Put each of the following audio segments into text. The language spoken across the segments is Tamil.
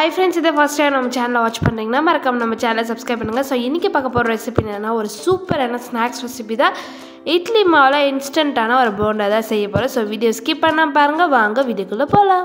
ஹை ஃப்ரெண்ட்ஸ் இதை ஃபஸ்ட் டைம் நம்ம சேனலை வாட்ச் பண்ணுறீங்கன்னா மறக்காம நம்ம சேனலை சப்ஸ்கிரைப் பண்ணுங்கள் ஸோ இன்றைக்கி பார்க்க போகிற ரெசிபி என்னென்னா ஒரு சூப்பரான ஸ்நாக்ஸ் ரெசிபி தான் இட்லி மாவில் இன்ஸ்டண்ட்டான ஒரு போண்டா தான் செய்ய போகிறோம் ஸோ வீடியோ ஸ்கிப் பண்ணாமல் பாருங்கள் வாங்க வீடியோக்குள்ளே போகலாம்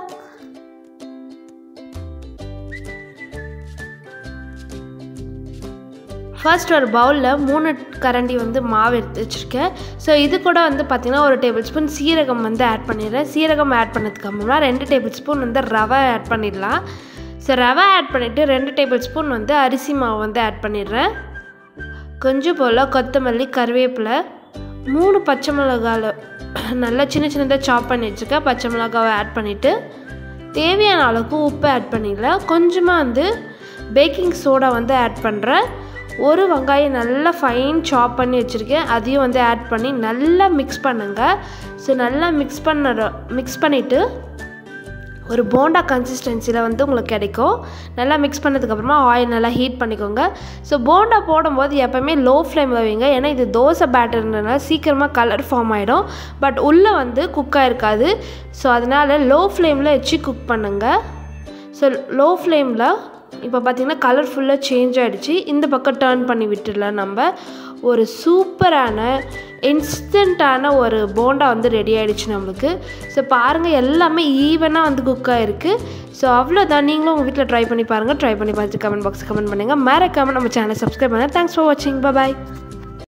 ஃபர்ஸ்ட் ஒரு பவுலில் மூணு கரண்டி வந்து மாவு எடுத்து வச்சுருக்கேன் ஸோ இது கூட வந்து பார்த்திங்கன்னா ஒரு டேபிள் ஸ்பூன் சீரகம் வந்து ஆட் பண்ணிடுறேன் சீரகம் ஆட் பண்ணதுக்கு அப்புறமா ரெண்டு டேபிள் ஸ்பூன் வந்து ரவை ஆட் பண்ணிடலாம் ஸோ ரவை ஆட் பண்ணிவிட்டு ரெண்டு டேபிள் ஸ்பூன் வந்து அரிசி மாவு வந்து ஆட் பண்ணிடுறேன் கொஞ்சம் போல் கொத்தமல்லி கருவேப்பிலை மூணு பச்சை மிளகாவில் நல்லா சின்ன சின்னதாக சாப் பண்ணி வச்சுருக்கேன் பச்சை மிளகாவை ஆட் பண்ணிவிட்டு தேவையான அளவுக்கு உப்பு ஆட் பண்ணிடலாம் கொஞ்சமாக வந்து பேக்கிங் சோடா வந்து ஆட் பண்ணுறேன் ஒரு வெங்காயம் நல்லா ஃபைன் சாப் பண்ணி வச்சுருக்கேன் அதையும் வந்து ஆட் பண்ணி நல்லா மிக்ஸ் பண்ணுங்கள் ஸோ நல்லா மிக்ஸ் பண்ண மிக்ஸ் பண்ணிவிட்டு ஒரு போண்டா கன்சிஸ்டன்சியில் வந்து உங்களுக்கு கிடைக்கும் நல்லா மிக்ஸ் பண்ணதுக்கப்புறமா ஆயில் நல்லா ஹீட் பண்ணிக்கோங்க ஸோ போண்டா போடும்போது எப்போவுமே லோ ஃப்ளேமில் வைங்க ஏன்னா இது தோசை பேட்டர்னால சீக்கிரமாக கலர் ஃபார்ம் ஆகிடும் பட் உள்ளே வந்து குக் ஆகிருக்காது ஸோ அதனால் லோ ஃப்ளேமில் வச்சு குக் பண்ணுங்கள் ஸோ லோ ஃப்ளேமில் இப்போ பார்த்திங்கன்னா கலர் ஃபுல்லாக சேஞ்ச் ஆகிடுச்சு இந்த பக்கம் டேர்ன் பண்ணி விட்டுடலாம் நம்ம ஒரு சூப்பரான இன்ஸ்டண்ட்டான ஒரு போண்டா வந்து ரெடி ஆகிடுச்சு நம்மளுக்கு ஸோ பாருங்கள் எல்லாமே ஈவனாக வந்து குக் ஆகிருக்கு ஸோ அவ்வளோதான் நீங்களும் உங்கள் வீட்டில் ட்ரை பண்ணி பாருங்கள் ட்ரை பண்ணி பார்த்துட்டு கமெண்ட் பாக்ஸ் கமெண்ட் பண்ணுங்கள் மறக்காமல் நம்ம சேனல் சப்ஸ்கிரைப் பண்ணுங்கள் தேங்க்ஸ் ஃபார் வாட்சிங் பாய்